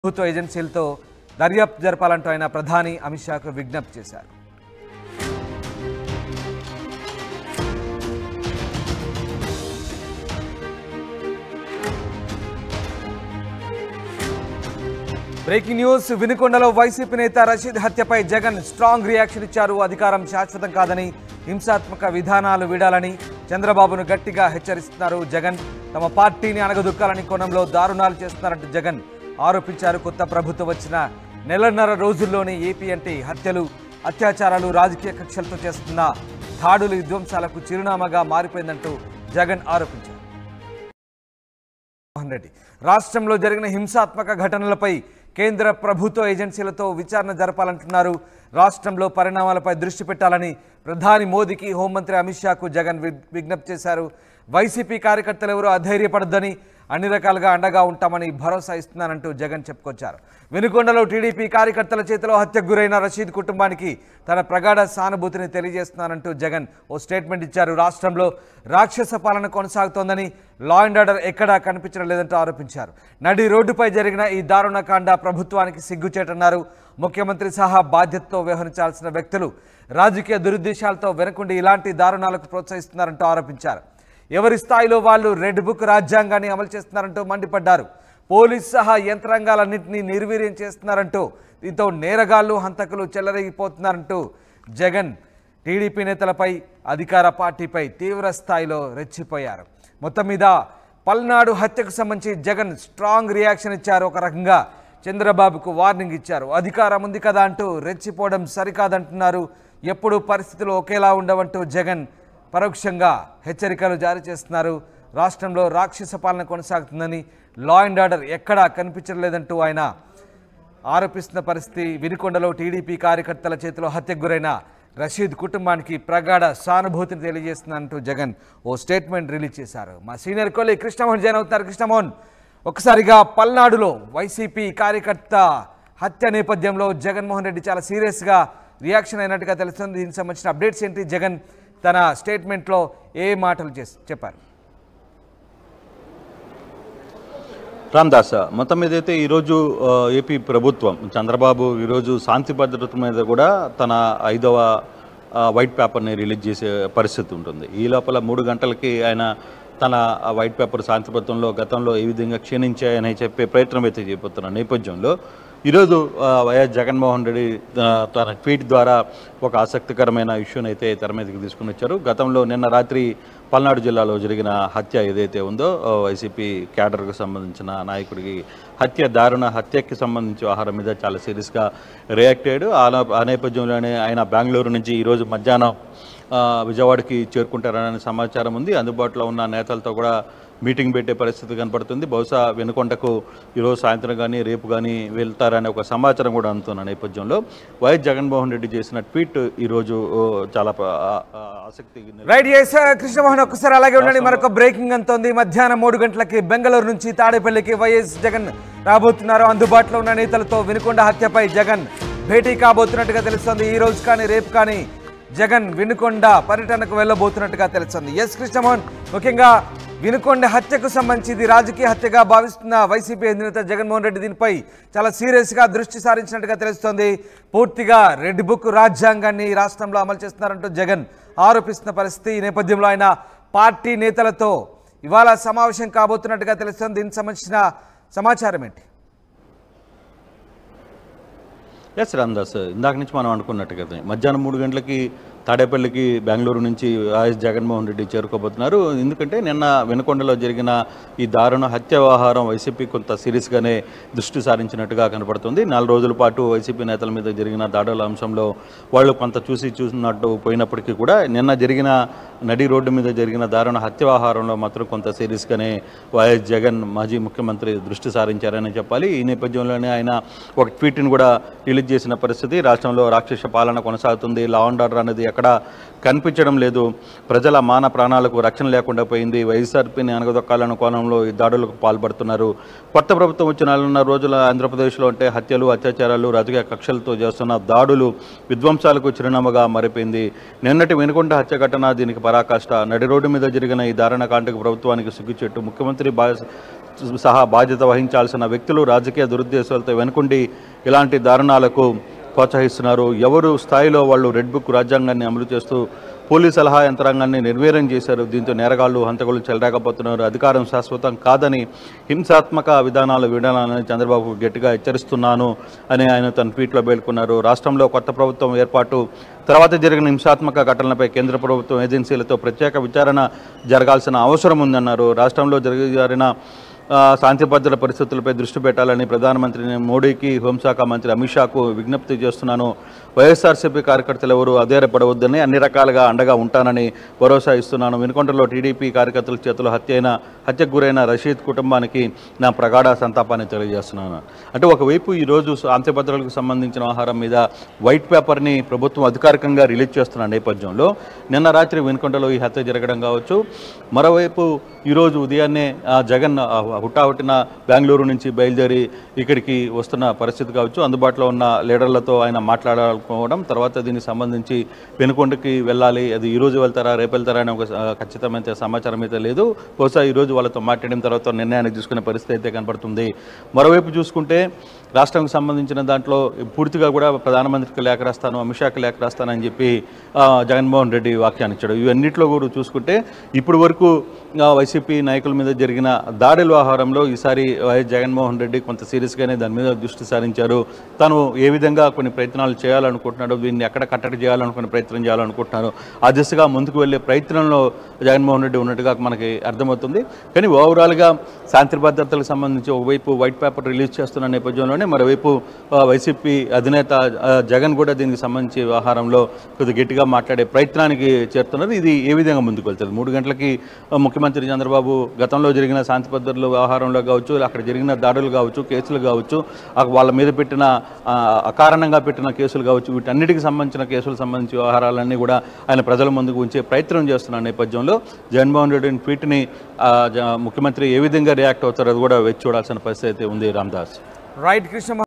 ప్రభుత్వ ఏజెన్సీలతో దర్యాప్తు జరపాలంటూ ఆయన ప్రధాని అమిత్ షాకు విజ్ఞప్తి చేశారు బ్రేకింగ్ న్యూస్ వినుకొండలో వైసీపీ నేత రషీద్ హత్యపై జగన్ స్ట్రాంగ్ రియాక్షన్ ఇచ్చారు అధికారం శాశ్వతం కాదని హింసాత్మక విధానాలు వీడాలని చంద్రబాబును గట్టిగా హెచ్చరిస్తున్నారు జగన్ తమ పార్టీని అణగదొక్కాలని కోణంలో దారుణాలు చేస్తున్నారంటూ జగన్ ఆరోపించారు కొత్త ప్రభుత్వం వచ్చిన నెలన్నర రోజుల్లోనే ఏపీ అంటే హత్యలు అత్యాచారాలు రాజకీయ కక్షలతో చేస్తున్న దాడులు విధ్వంసాలకు చిరునామాగా మారిపోయిందంటూ జగన్ ఆరోపించారు జగన్మోహన్ రెడ్డి రాష్ట్రంలో జరిగిన హింసాత్మక ఘటనలపై కేంద్ర ప్రభుత్వ ఏజెన్సీలతో విచారణ జరపాలంటున్నారు రాష్ట్రంలో పరిణామాలపై దృష్టి పెట్టాలని ప్రధాని మోదీకి హోంమంత్రి అమిత్ షాకు జగన్ వి- విజ్ఞప్తి చేశారు వైసీపీ కార్యకర్తలు ఎవరూ అధైర్యపడద్దని అన్ని రకాలుగా అండగా ఉంటామని భరోసా ఇస్తున్నానంటూ జగన్ చెప్పుకొచ్చారు వెనుకొండలో టీడీపీ కార్యకర్తల చేతిలో హత్యకు గురైన రషీద్ కుటుంబానికి తన ప్రగాఢ సానుభూతిని తెలియజేస్తున్నానంటూ జగన్ ఓ స్టేట్మెంట్ ఇచ్చారు రాష్ట్రంలో రాక్షస పాలన కొనసాగుతోందని లా అండ్ ఆర్డర్ ఎక్కడా కనిపించడం లేదంటూ ఆరోపించారు నడి రోడ్డుపై జరిగిన ఈ దారుణకాండ ప్రభుత్వానికి సిగ్గుచేటన్నారు ముఖ్యమంత్రి సహా బాధ్యతతో వ్యవహరించాల్సిన వ్యక్తులు రాజకీయ దురుద్దేశాలతో వెనకుండి ఇలాంటి దారుణాలకు ప్రోత్సహిస్తున్నారంటూ ఆరోపించారు ఎవరి స్థాయిలో వాళ్ళు రెడ్ బుక్ రాజ్యాంగాన్ని అమలు చేస్తున్నారంటూ మండిపడ్డారు పోలీస్ సహా యంత్రాంగాలన్నింటినీ నిర్వీర్యం చేస్తున్నారంటూ దీంతో నేరగాళ్లు హంతకులు చెల్లరగిపోతున్నారంటూ జగన్ టీడీపీ నేతలపై అధికార పార్టీపై తీవ్ర స్థాయిలో రెచ్చిపోయారు మొత్తం మీద పల్నాడు హత్యకు సంబంధించి జగన్ స్ట్రాంగ్ రియాక్షన్ ఇచ్చారు ఒక రకంగా చంద్రబాబుకు వార్నింగ్ ఇచ్చారు అధికారం ఉంది కదా అంటూ రెచ్చిపోవడం సరికాదంటున్నారు ఎప్పుడు పరిస్థితులు ఒకేలా ఉండవంటూ జగన్ పరోక్షంగా హెచ్చరికలు జారీ చేస్తున్నారు రాష్ట్రంలో రాక్షస పాలన కొనసాగుతుందని లా అండ్ ఆర్డర్ ఎక్కడా కనిపించలేదంటూ ఆయన ఆరోపిస్తున్న పరిస్థితి వినుకొండలో టీడీపీ కార్యకర్తల చేతిలో హత్యకు గురైన రషీద్ కుటుంబానికి ప్రగాఢ సానుభూతిని తెలియజేస్తున్నట్టు జగన్ ఓ స్టేట్మెంట్ రిలీజ్ చేశారు మా సీనియర్ కొలి కృష్ణమోహన్ జైన్ అవుతున్నారు కృష్ణమోహన్ ఒక్కసారిగా పల్నాడులో వైసీపీ కార్యకర్త హత్య నేపథ్యంలో జగన్మోహన్ రెడ్డి చాలా సీరియస్గా రియాక్షన్ అయినట్టుగా తెలుస్తుంది దీనికి సంబంధించిన అప్డేట్స్ ఏంటి జగన్ తన స్టేట్మెంట్లో ఏ మాటలు చేసి చెప్పారు రామ్దాస్ మొత్తం మీద అయితే ఈరోజు ఆ, ఏపీ ప్రభుత్వం చంద్రబాబు ఈరోజు శాంతి భద్రత మీద కూడా తన ఐదవ ఆ, వైట్ పేపర్ని రిలీజ్ చేసే పరిస్థితి ఉంటుంది ఈ లోపల మూడు గంటలకి ఆయన తన ఆ వైట్ పేపర్ శాంతి భద్రతలో గతంలో ఏ విధంగా క్షీణించాయని చెప్పే ప్రయత్నం అయితే చేయబోతున్న నేపథ్యంలో ఈరోజు ఆ, వైఎస్ జగన్మోహన్ రెడ్డి ఆ, తన ట్వీట్ ద్వారా ఒక ఆసక్తికరమైన ఇష్యూని అయితే తెర మీదకి తీసుకుని వచ్చారు గతంలో నిన్న రాత్రి పల్నాడు జిల్లాలో జరిగిన హత్య ఏదైతే ఉందో ఆ, వైసీపీ క్యాడర్కు సంబంధించిన నాయకుడికి హత్య దారుణ హత్యకి సంబంధించి ఆహారం మీద చాలా సీరియస్గా రియాక్ట్ అయ్యాడు ఆ లో- ఆ నేపథ్యంలోనే ఆయన బెంగళూరు నుంచి ఈరోజు మధ్యాహ్నం ఆ, విజయవాడకి చేరుకుంటారనే సమాచారం ఉంది అందుబాటులో ఉన్న నేతలతో కూడా మీటింగ్ పెట్టే పరిస్థితి కనపడుతుంది బహుశా వెనుకొండకు ఈరోజు సాయంత్రం కానీ రేపు కానీ వెళ్తారనే ఒక సమాచారం కూడా అందుతున్న నేపథ్యంలో వైఎస్ జగన్మోహన్ రెడ్డి చేసిన ట్వీట్ ఈరోజు ఓ, చాలా ప- ఆ- ఆ- ఆసక్తి రైట్ ఎస్ కృష్ణమోహన్ ఒక్కసారి అలాగే ఉండండి మరొక బ్రేకింగ్ అంతోంది మధ్యాహ్నం మూడు గంటలకి బెంగళూరు నుంచి తాడేపల్లికి వైఎస్ జగన్ రాబోతున్నారు అందుబాటులో ఉన్న నేతలతో వినుకొండ హత్యపై జగన్ భేటీ కాబోతున్నట్టుగా తెలుస్తోంది ఈ రోజు కానీ రేపు కానీ జగన్ వినుకొండ పర్యటనకు వెళ్ళబోతున్నట్టుగా తెలుస్తుంది ఎస్ కృష్ణమోహన్ ముఖ్యంగా వినుకొండ హత్యకు సంబంధించి ఇది రాజకీయ హత్యగా భావిస్తున్న వైసీపీ అధినేత జగన్మోహన్ రెడ్డి దీనిపై చాలా సీరియస్గా దృష్టి సారించినట్టుగా తెలుస్తోంది పూర్తిగా రెడ్ బుక్ రాజ్యాంగాన్ని ఈ రాష్ట్రంలో అమలు చేస్తున్నారంటూ జగన్ ఆరోపిస్తున్న పరిస్థితి ఈ నేపథ్యంలో ఆయన పార్టీ నేతలతో ఇవాళ సమావేశం కాబోతున్నట్టుగా తెలుస్తోంది దీనికి సంబంధించిన సమాచారం ఏంటి ఎస్ రామ్దాస్ ఇందాక నుంచి మనం అనుకున్నట్టుగా మధ్యాహ్నం మూడు గంటలకి తాడేపల్లికి బెంగళూరు నుంచి వైఎస్ జగన్మోహన్ రెడ్డి చేరుకోబోతున్నారు ఎందుకంటే నిన్న వెనుకొండలో జరిగిన ఈ దారుణ హత్య వ్యవహారం వైసీపీ కొంత సీరియస్గానే దృష్టి సారించినట్టుగా కనపడుతుంది నాలుగు రోజుల పాటు వైసీపీ నేతల మీద జరిగిన దాడుల అంశంలో వాళ్ళు కొంత చూసి చూసినట్టు పోయినప్పటికీ కూడా నిన్న జరిగిన నడి రోడ్డు మీద జరిగిన దారుణ హత్య వ్యవహారంలో మాత్రం కొంత సీరియస్గానే వైఎస్ జగన్ మాజీ ముఖ్యమంత్రి దృష్టి సారించారని చెప్పాలి ఈ నేపథ్యంలోనే ఆయన ఒక ట్వీట్ని కూడా రిలీజ్ చేసిన పరిస్థితి రాష్ట్రంలో రాక్షస పాలన కొనసాగుతుంది లా అండ్ ఆర్డర్ అనేది ఎక్కడ కనిపించడం లేదు ప్రజల మాన ప్రాణాలకు రక్షణ లేకుండా పోయింది వైఎస్ఆర్పీని అనగదొక్కాలన్న కోణంలో ఈ దాడులకు పాల్పడుతున్నారు కొత్త ప్రభుత్వం వచ్చిన నాలుగున్నర రోజుల ఆంధ్రప్రదేశ్లో అంటే హత్యలు అత్యాచారాలు రాజకీయ కక్షలతో చేస్తున్న దాడులు విధ్వంసాలకు చిరునామాగా మారిపోయింది నిన్నటి వెనుకొండ హత్య ఘటన దీనికి పరాకాష్ట నడి రోడ్డు మీద జరిగిన ఈ దారుణ కాండకు ప్రభుత్వానికి సిగ్గుచెట్టు ముఖ్యమంత్రి బా సహా బాధ్యత వహించాల్సిన వ్యక్తులు రాజకీయ దురుద్దేశాలతో వెనుకుండి ఇలాంటి దారుణాలకు ప్రోత్సహిస్తున్నారు ఎవరు స్థాయిలో వాళ్ళు రెడ్ బుక్ రాజ్యాంగాన్ని అమలు చేస్తూ పోలీస్ సలహా యంత్రాంగాన్ని నిర్వీర్యం చేశారు దీంతో నేరగాళ్లు హంతకులు చెలరాకపోతున్నారు అధికారం శాశ్వతం కాదని హింసాత్మక విధానాలు విధానాలని చంద్రబాబు గట్టిగా హెచ్చరిస్తున్నాను అని ఆయన తన ట్వీట్లో పేర్కొన్నారు రాష్ట్రంలో కొత్త ప్రభుత్వం ఏర్పాటు తర్వాత జరిగిన హింసాత్మక ఘటనలపై కేంద్ర ప్రభుత్వం ఏజెన్సీలతో ప్రత్యేక విచారణ జరగాల్సిన అవసరం ఉందన్నారు రాష్ట్రంలో జరిగి జరిగిన ఆ, శాంతి భద్రత పరిస్థితులపై దృష్టి పెట్టాలని ప్రధానమంత్రి మోడీకి హోంశాఖ మంత్రి అమిత్ షాకు విజ్ఞప్తి చేస్తున్నాను వైఎస్ఆర్సీపీ కార్యకర్తలు ఎవరు అధైర్యపడవద్దని అన్ని రకాలుగా అండగా ఉంటానని భరోసా ఇస్తున్నాను వినుకొండలో టీడీపీ కార్యకర్తల చేతిలో హత్య అయిన హత్యకు గురైన రషీద్ కుటుంబానికి నా ప్రగాఢ సంతాపాన్ని తెలియజేస్తున్నాను అంటే ఒకవైపు ఈరోజు శాంతి భద్రతలకు సంబంధించిన ఆహారం మీద వైట్ పేపర్ని ప్రభుత్వం అధికారికంగా రిలీజ్ చేస్తున్న నేపథ్యంలో నిన్న రాత్రి వినుకొండలో ఈ హత్య జరగడం కావచ్చు మరోవైపు ఈరోజు ఉదయాన్నే ఆ, జగన్ ఆ, హుటాహుటిన బెంగళూరు నుంచి బయలుదేరి ఇక్కడికి వస్తున్న పరిస్థితి కావచ్చు అందుబాటులో ఉన్న లీడర్లతో ఆయన మాట్లాడాలనుకోవడం తర్వాత దీనికి సంబంధించి వెనుకొండకి వెళ్ళాలి అది ఈ రోజు వెళ్తారా రేపు వెళ్తారా అనే ఒక ఆ, ఖచ్చితమైన సమాచారం అయితే లేదు బహుశా ఈ రోజు వాళ్ళతో మాట్లాడిన తర్వాత నిర్ణయాన్ని తీసుకునే పరిస్థితి అయితే కనపడుతుంది మరోవైపు చూసుకుంటే రాష్ట్రానికి సంబంధించిన దాంట్లో పూర్తిగా కూడా ప్రధానమంత్రికి లేఖ రాస్తాను అమిత్ షాకి లేఖ రాస్తానని చెప్పి ఆ, జగన్మోహన్ రెడ్డి వ్యాఖ్యానం ఇచ్చాడు ఇవన్నిట్లో కూడా చూసుకుంటే ఇప్పుడు వరకు ఆ, వైసీపీ నాయకుల మీద జరిగిన దాడుల వ్యవహారంలో ఈసారి వైఎస్ జగన్మోహన్ రెడ్డి కొంత సీరియస్గానే దాని మీద దృష్టి సారించారు తను ఏ విధంగా కొన్ని ప్రయత్నాలు చేయాలనుకుంటున్నాడు దీన్ని ఎక్కడ కట్టడి చేయాలనుకునే ప్రయత్నం చేయాలనుకుంటున్నారు ఆ దిశగా ముందుకు వెళ్ళే ప్రయత్నంలో జగన్మోహన్ రెడ్డి ఉన్నట్టుగా మనకి అర్థమవుతుంది కానీ ఓవరాల్గా శాంతి భద్రతలకు సంబంధించి ఒకవైపు వైట్ పేపర్ రిలీజ్ చేస్తున్న నేపథ్యంలోనే మరోవైపు ఆ, వైసీపీ అధినేత ఆ, జగన్ కూడా దీనికి సంబంధించి వ్యవహారంలో కొద్దిగా గట్టిగా మాట్లాడే ప్రయత్నానికి చేరుతున్నారు ఇది ఏ విధంగా ముందుకు వెళ్తుంది మూడు గంటలకి ఆ, ముఖ్యమంత్రి చంద్రబాబు గతంలో జరిగిన శాంతి భద్రతల వ్యవహారంలో కావచ్చు అక్కడ జరిగిన దాడులు కావచ్చు కేసులు కావచ్చు ఆ, వాళ్ళ మీద పెట్టిన ఆ, అకారణంగా పెట్టిన కేసులు కావచ్చు వీటన్నిటికి సంబంధించిన కేసులకు సంబంధించి వ్యవహారాలన్నీ కూడా ఆయన ప్రజల ముందుకు ఉంచే ప్రయత్నం చేస్తున్న నేపథ్యంలో జగన్మోహన్ రెడ్డి ట్వీట్ని ఆ, జ- ముఖ్యమంత్రి ఏ విధంగా రియాక్ట్ అవుతారో అది కూడా వేచి చూడాల్సిన పరిస్థితి అయితే ఉంది రామ్దాస్ రైట్ కృష్ణ